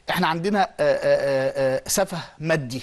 احنا عندنا آه، آه، آه، سفه مادي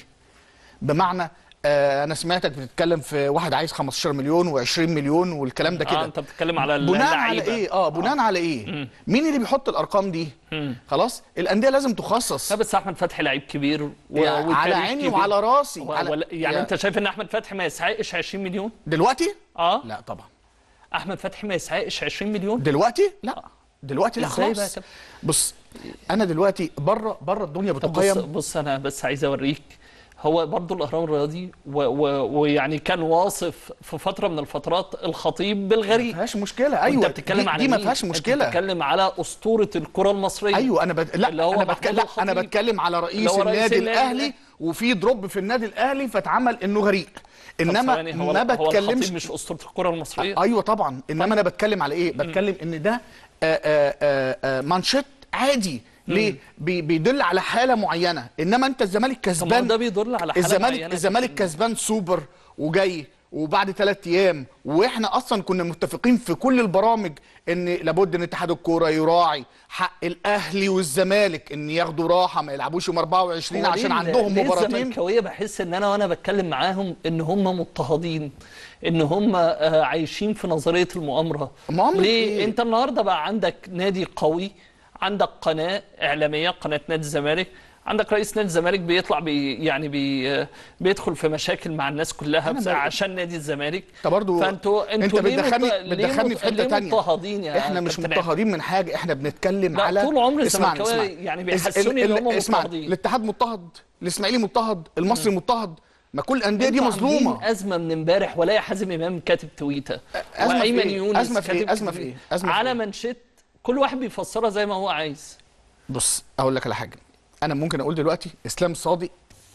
بمعنى آه، انا سمعتك بتتكلم في واحد عايز 15 مليون و20 مليون والكلام ده اه كده انت بتتكلم على بناء على اللعيبة. ايه اه بناء على ايه مين اللي بيحط الارقام دي مم. خلاص الانديه لازم تخصص لا بس احمد فتحي لعيب كبير و... يعني على وتاريخ عيني كبير. وعلى راسي و... على ولا... يعني انت شايف ان احمد فتحي ما يسعقش 20 مليون دلوقتي اه لا طبعا احمد فتحي ما يسعقش 20 مليون دلوقتي لا دلوقتي لا إزاي بقى خلاص كده؟ بص انا دلوقتي بره بره الدنيا طب بص بتقيم بص انا بس عايز اوريك هو برضو الاهرام الرياضي و... و... ويعني كان واصف في فتره من الفترات الخطيب ما بالغريب فيهاش مشكله ايوه انت بتتكلم دي, على دي ما مين؟ فيهاش انت مشكله بتتكلم على اسطوره الكره المصريه ايوه انا بت... لا اللي هو انا محمود بتكلم لا انا الخطيب. بتكلم على رئيس اللي هو رئيس النادي النادي الاهلي الأهلي. وفي دروب في النادي الاهلي فاتعمل انه غريق طب انما ثواني، هو ما هو بتكلمش الخطيب مش اسطوره الكره المصريه ايوه طبعا انما انا بتكلم على ايه بتكلم ان ده آه، آه، آه، آه، مانشيت عادي ليه بي- بيدل على حاله معينه انما انت الزمالك طب ما هو كسبان ده بيدل على حاله الزمالك معينة. الزمالك كسبان سوبر وجاي وبعد ثلاث ايام واحنا اصلا كنا متفقين في كل البرامج ان لابد ان اتحاد الكوره يراعي حق الاهلي والزمالك ان ياخدوا راحه ما يلعبوش يوم 24 هو عشان ليه- عندهم ليه مباراتين الزملكاويه بحس ان انا وانا بتكلم معاهم ان هم مضطهدين ان هم آه، عايشين في نظريه المؤامره مؤامرة ليه إيه؟ انت النهارده بقى عندك نادي قوي عندك قناه اعلاميه قناه نادي الزمالك عندك رئيس نادي الزمالك بيطلع بي يعني بي آه، بيدخل في مشاكل مع الناس كلها أنا بس ب- عشان نادي الزمالك انت برضو فانتوا انت انتوا ليه بتدخلني مضط- ليه بتدخلني مضط- في حته ليه تانية مضطهدين يا احنا مش كابتن عادل؟ مضطهدين من حاجه احنا بنتكلم لا، على طول عمر اسمعني الزملكاوية اسمعني. يعني اس- بيحسوني ال- إن ال- هم اسمعني مضطهدين. الاتحاد مضطهد الاسماعيلي مضطهد المصري مضطهد ما كل الانديه دي انتوا عاملين مظلومه ازمه من امبارح ولا يا حازم امام كاتب تويته أزمة في وايمن إيه؟ يونس أزمة في إيه؟ كاتب أزمة في تويتة. إيه؟ أزمة في على إيه؟ منشط كل واحد بيفسرها زي ما هو عايز بص اقول لك على حاجه انا ممكن اقول دلوقتي اسلام صادق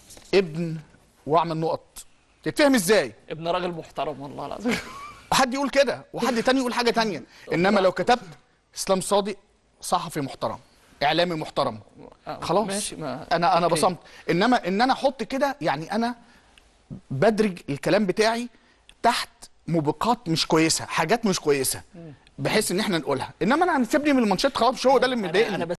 ابن واعمل نقط تتفهم ازاي ابن راجل محترم والله العظيم حد يقول كده وحد تاني يقول حاجه تانية انما لو كتبت اسلام صادق صحفي محترم اعلامي محترم آه، خلاص ماشي ما انا انا أوكي. بصمت انما ان انا احط كده يعني انا بدرج الكلام بتاعي تحت موبقات مش كويسه حاجات مش كويسه بحيث ان احنا نقولها انما انا هنسيبني من المانشيت خلاص مش هو ده اللي أنا- مضايقني انا